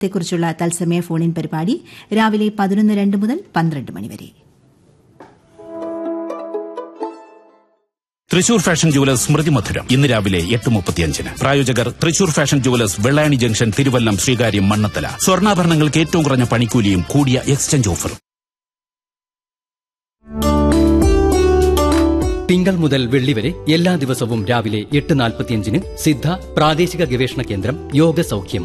ത്തെക്കുറിച്ചുള്ള തത്സമയ ഫോണിൻ പരിപാടി രാവിലെ പതിനൊന്ന് രണ്ട് മുതൽ പന്ത്രണ്ട് മണിവരെ തൃശൂർ ഫാഷൻ ജുവലേഴ്സ് സ്മൃതി മധുരം ഇന്ന് രാവിലെ എട്ട് മുപ്പത്തിയഞ്ചിന് പ്രായോജകർ Thrissur fashion jewellers Vellayani junction Thiruvallam Sreekaryam Mannanthala സ്വർണ്ണാഭരണങ്ങൾക്ക് ഏറ്റവും കുറഞ്ഞ പണിക്കൂലിയും കൂടിയ എക്സ്ചേഞ്ച് ഓഫറും തിങ്കൾ മുതൽ വെള്ളി വരെ എല്ലാ ദിവസവും രാവിലെ എട്ട് നാൽപ്പത്തിയഞ്ചിന് സിദ്ധ പ്രാദേശിക ഗവേഷണ കേന്ദ്രം യോഗ സൗഖ്യം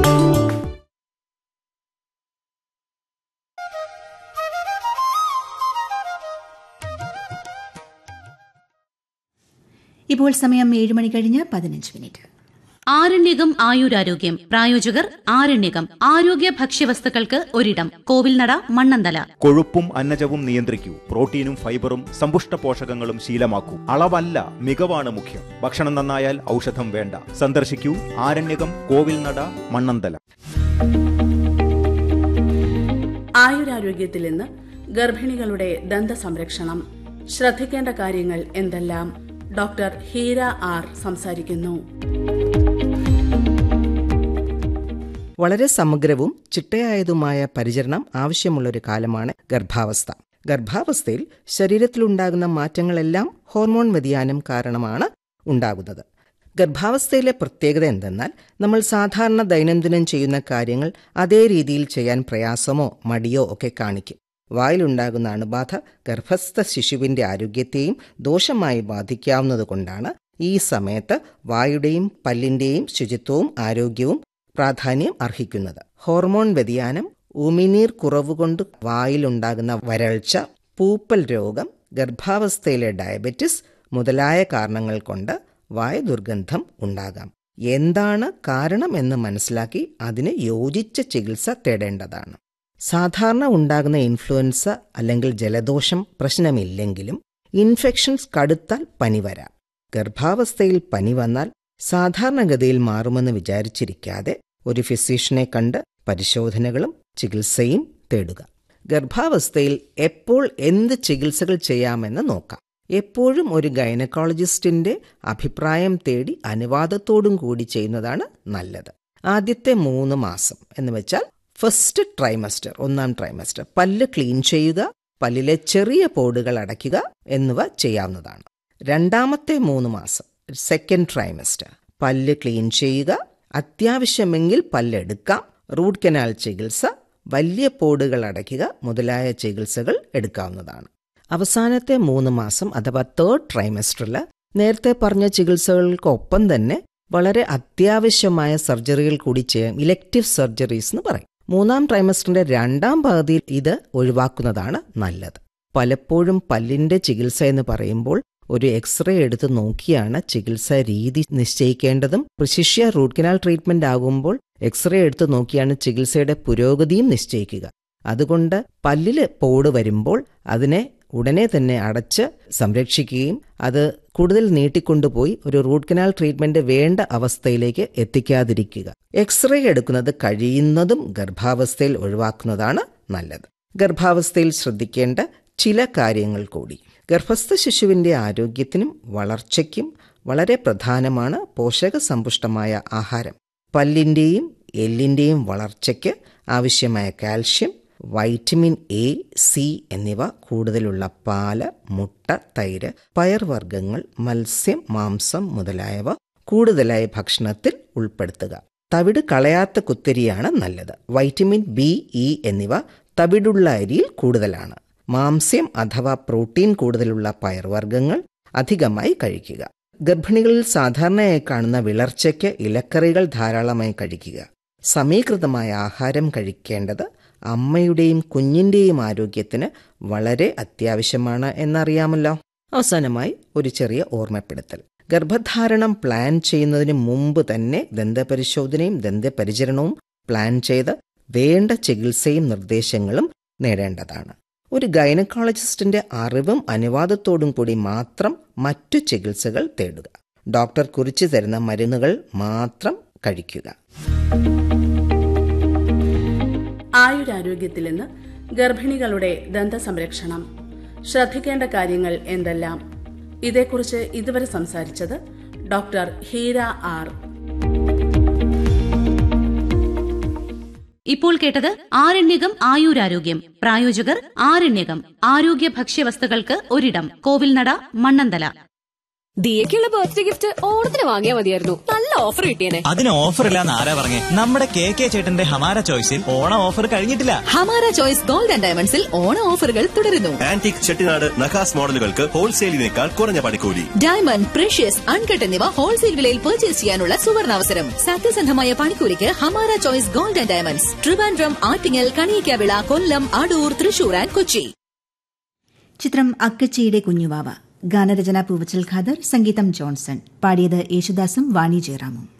ഇപ്പോൾ സമയം ഏഴ് മണി കഴിഞ്ഞ് പതിനഞ്ച് മിനിറ്റ് ആരണ്യകം ആയുരാരോഗ്യം പ്രായോജകർ ആരണ്യകം ആരോഗ്യ ഭക്ഷ്യവസ്തുക്കൾക്ക് ഒരിടം കോവിൽനട മണ്ണന്തല കൊഴുപ്പും അന്നജവും നിയന്ത്രിക്കൂ പ്രോട്ടീനും ഫൈബറും സമ്പുഷ്ട പോഷകങ്ങളും ശീലമാക്കൂ അളവല്ല മികവാണ് മുഖ്യം ഭക്ഷണം നന്നായാൽ ഔഷധം വേണ്ട സന്ദർശിക്കൂ ആരണ്യകം കോവിൽനട മണ്ണന്തല ആയുരാരോഗ്യത്തിൽ ഇന്ന് ഗർഭിണികളുടെ ദന്ത സംരക്ഷണം ശ്രദ്ധിക്കേണ്ട കാര്യങ്ങൾ എന്തെല്ലാം ഡോക്ടർ ഹീര ആർ സംസാരിക്കുന്നു വളരെ സമഗ്രവും ചിട്ടയായതുമായ പരിചരണം ആവശ്യമുള്ളൊരു കാലമാണ് ഗർഭാവസ്ഥ ഗർഭാവസ്ഥയിൽ ശരീരത്തിലുണ്ടാകുന്ന മാറ്റങ്ങളെല്ലാം ഹോർമോൺ വ്യതിയാനം കാരണമാണ് ഉണ്ടാകുന്നത് ഗർഭാവസ്ഥയിലെ പ്രത്യേകത എന്തെന്നാൽ നമ്മൾ സാധാരണ ദൈനംദിനം ചെയ്യുന്ന കാര്യങ്ങൾ അതേ രീതിയിൽ ചെയ്യാൻ പ്രയാസമോ മടിയോ ഒക്കെ കാണിക്കും വായിലുണ്ടാകുന്ന അണുബാധ ഗർഭസ്ഥ ശിശുവിന്റെ ആരോഗ്യത്തെയും ദോഷമായി ബാധിക്കാവുന്നതുകൊണ്ടാണ് ഈ സമയത്ത് വായുടെയും പല്ലിന്റെയും ശുചിത്വവും ആരോഗ്യവും പ്രാധാന്യം അർഹിക്കുന്നത് ഹോർമോൺ വ്യതിയാനം ഉമിനീർ കുറവുകൊണ്ട് വായിലുണ്ടാകുന്ന വരൾച്ച പൂപ്പൽ രോഗം ഗർഭാവസ്ഥയിലെ ഡയബറ്റിസ് മുതലായ കാരണങ്ങൾ കൊണ്ട് വായ ദുർഗന്ധം ഉണ്ടാകാം എന്താണ് കാരണം എന്ന് മനസ്സിലാക്കി അതിന് യോജിച്ച ചികിത്സ തേടേണ്ടതാണ് സാധാരണ ഉണ്ടാകുന്ന ഇൻഫ്ലുവൻസ അല്ലെങ്കിൽ ജലദോഷം പ്രശ്നമില്ലെങ്കിലും ഇൻഫെക്ഷൻസ് കടുത്താൽ പനി വരാം ഗർഭാവസ്ഥയിൽ പനി വന്നാൽ സാധാരണഗതിയിൽ മാറുമെന്ന് വിചാരിച്ചിരിക്കാതെ ഒരു ഫിസിഷ്യനെ കണ്ട് പരിശോധനകളും ചികിത്സയും തേടുക ഗർഭാവസ്ഥയിൽ എപ്പോൾ എന്ത് ചികിത്സകൾ ചെയ്യാമെന്ന് നോക്കാം എപ്പോഴും ഒരു ഗൈനക്കോളജിസ്റ്റിന്റെ അഭിപ്രായം തേടി അനുവാദത്തോടും കൂടി ചെയ്യുന്നതാണ് നല്ലത് ആദ്യത്തെ മൂന്ന് മാസം എന്ന് വെച്ചാൽ ഫസ്റ്റ് ട്രൈമസ്റ്റർ ഒന്നാം ട്രൈമസ്റ്റർ പല്ല് ക്ലീൻ ചെയ്യുക പല്ലിലെ ചെറിയ പോടുകൾ അടയ്ക്കുക എന്നിവ ചെയ്യാവുന്നതാണ് രണ്ടാമത്തെ മൂന്ന് മാസം സെക്കൻഡ് ട്രൈമസ്റ്റർ പല്ല് ക്ലീൻ ചെയ്യുക അത്യാവശ്യമെങ്കിൽ പല്ലെടുക്കാം റൂട്ട് കനാൽ ചികിത്സ വലിയ പോടുകൾ അടയ്ക്കുക മുതലായ ചികിത്സകൾ എടുക്കാവുന്നതാണ് അവസാനത്തെ മൂന്ന് മാസം അഥവാ തേർഡ് ട്രൈമസ്റ്ററിൽ നേരത്തെ പറഞ്ഞ ചികിത്സകൾക്കൊപ്പം തന്നെ വളരെ അത്യാവശ്യമായ സർജറികൾ കൂടി ചെയ്യാം ഇലക്റ്റീവ് സർജറീസ് എന്ന് പറയും മൂന്നാം ട്രൈമസ്റ്ററിന്റെ രണ്ടാം പകുതിയിൽ ഇത് ഒഴിവാക്കുന്നതാണ് നല്ലത് പലപ്പോഴും പല്ലിന്റെ ചികിത്സ എന്ന് പറയുമ്പോൾ ഒരു എക്സ്റേ എടുത്ത് നോക്കിയാണ് ചികിത്സാ രീതി നിശ്ചയിക്കേണ്ടതും പ്രശിഷ്യ റൂട്ട് കനാൽ ട്രീറ്റ്മെന്റ് ആകുമ്പോൾ എക്സ്റേ എടുത്ത് നോക്കിയാണ് ചികിത്സയുടെ പുരോഗതിയും നിശ്ചയിക്കുക അതുകൊണ്ട് പല്ലില് പോട് വരുമ്പോൾ അതിനെ ഉടനെ തന്നെ അടച്ച് സംരക്ഷിക്കുകയും അത് കൂടുതൽ നീട്ടിക്കൊണ്ടുപോയി ഒരു റൂട്ട് കനാൽ ട്രീറ്റ്മെന്റ് വേണ്ട അവസ്ഥയിലേക്ക് എത്തിക്കാതിരിക്കുക എക്സ്റേ എടുക്കുന്നത് കഴിയുന്നതും ഗർഭാവസ്ഥയിൽ ഒഴിവാക്കുന്നതാണ് നല്ലത് ഗർഭാവസ്ഥയിൽ ശ്രദ്ധിക്കേണ്ട ചില കാര്യങ്ങൾ കൂടി ഗർഭസ്ഥ ശിശുവിന്റെ ആരോഗ്യത്തിനും വളർച്ചയ്ക്കും വളരെ പ്രധാനമാണ് പോഷകസമ്പുഷ്ടമായ ആഹാരം പല്ലിന്റെയും എല്ലിന്റെയും വളർച്ചയ്ക്ക് ആവശ്യമായ കാൽഷ്യം വൈറ്റമിൻ എ സി എന്നിവ കൂടുതലുള്ള പാല് മുട്ട തൈര് പയർവർഗ്ഗങ്ങൾ മത്സ്യം മാംസം മുതലായവ കൂടുതലായി ഭക്ഷണത്തിൽ ഉൾപ്പെടുത്തുക തവിട് കളയാത്ത കുത്തരിയാണ് നല്ലത് വൈറ്റമിൻ ബി ഇ എന്നിവ തവിടുള്ള അരിയിൽ കൂടുതലാണ് മാംസ്യം അഥവാ പ്രോട്ടീൻ കൂടുതലുള്ള പയർവർഗ്ഗങ്ങൾ അധികമായി കഴിക്കുക ഗർഭിണികളിൽ സാധാരണയായി കാണുന്ന വിളർച്ചയ്ക്ക് ഇലക്കറികൾ ധാരാളമായി കഴിക്കുക സമീകൃതമായ ആഹാരം കഴിക്കേണ്ടത് അമ്മയുടെയും കുഞ്ഞിന്റെയും ആരോഗ്യത്തിന് വളരെ അത്യാവശ്യമാണ് എന്നറിയാമല്ലോ അവസാനമായി ഒരു ചെറിയ ഓർമ്മപ്പെടുത്തൽ ഗർഭധാരണം പ്ലാൻ ചെയ്യുന്നതിന് മുമ്പ് തന്നെ ദന്തപരിശോധനയും ദന്തപരിചരണവും പ്ലാൻ ചെയ്ത് വേണ്ട ചികിത്സയും നിർദ്ദേശങ്ങളും നേടേണ്ടതാണ് ഒരു ഗൈനക്കോളജിസ്റ്റിന്റെ അറിവും അനുവാദത്തോടും കൂടി മാത്രം മറ്റു ചികിത്സകൾ തേടുക ഡോക്ടർ കുറിച്ചു തരുന്ന മരുന്നുകൾ മാത്രം കഴിക്കുക ആയുരാരോഗ്യത്തിൽ ഇന്ന് ഗർഭിണികളുടെ ദന്ത സംരക്ഷണം ശ്രദ്ധിക്കേണ്ട കാര്യങ്ങൾ എന്തെല്ലാം ഇതേക്കുറിച്ച് ഇതുവരെ സംസാരിച്ചത് ഡോക്ടർ ഹീര ആർ ഇപ്പോൾ കേട്ടത് ആരണ്യകം ആയുരാരോഗ്യം പ്രായോജകർ ആരണ്യകം ആരോഗ്യ ഭക്ഷ്യവസ്തുക്കൾക്ക് ഒരിടം കോവിൽനട മണ്ണന്തല ദിയക്കുള്ള ബർത്ത്ഡേ ഗിഫ്റ്റ് ഓണത്തിന് വാങ്ങിയാൽ മതിയായിരുന്നു നല്ല ഓഫർ കിട്ടിയേനെ അതിന് ഓഫർ ഇല്ലാന്ന് ആരാ പറഞ്ഞേ നമ്മുടെ കെ കെ ചേട്ടന്റെ ഹമാര ചോയ്സിൽ ഓണം ഓഫർ കഴിഞ്ഞിട്ടില്ല ഹമാര ചോയ്സ് ഗോൾഡ് ആൻഡ് ഡയമണ്ട്സിൽ ഓണ ഓഫറുകൾ തുടരുന്നു ആന്റിക് ചെട്ടിനാട് നഖാസ് മോഡലുകൾക്ക് ഹോൾസെയിലിനേക്കാൾ കുറഞ്ഞ പണിക്കൂലി ഡയമണ്ട് പ്രഷ്യസ് അൺകട്ട് എന്നിവ ഹോൾസെയിൽ വിലയിൽ പർച്ചേസ് ചെയ്യാനുള്ള സുവർണാവസരം സത്യസന്ധമായ പണിക്കൂലിക്ക് Hamara choice gold and diamonds Trivandrum Attingal Kaliyakkavilai Kollam Adoor Thrissur and Kochi ചിത്രം അക്കച്ചിയുടെ കുഞ്ഞുവാവ ഗാനരചന പൂവച്ചൽ ഖാദർ സംഗീതം ജോൺസൺ പാടിയത് യേശുദാസും വാണി ജയറാമും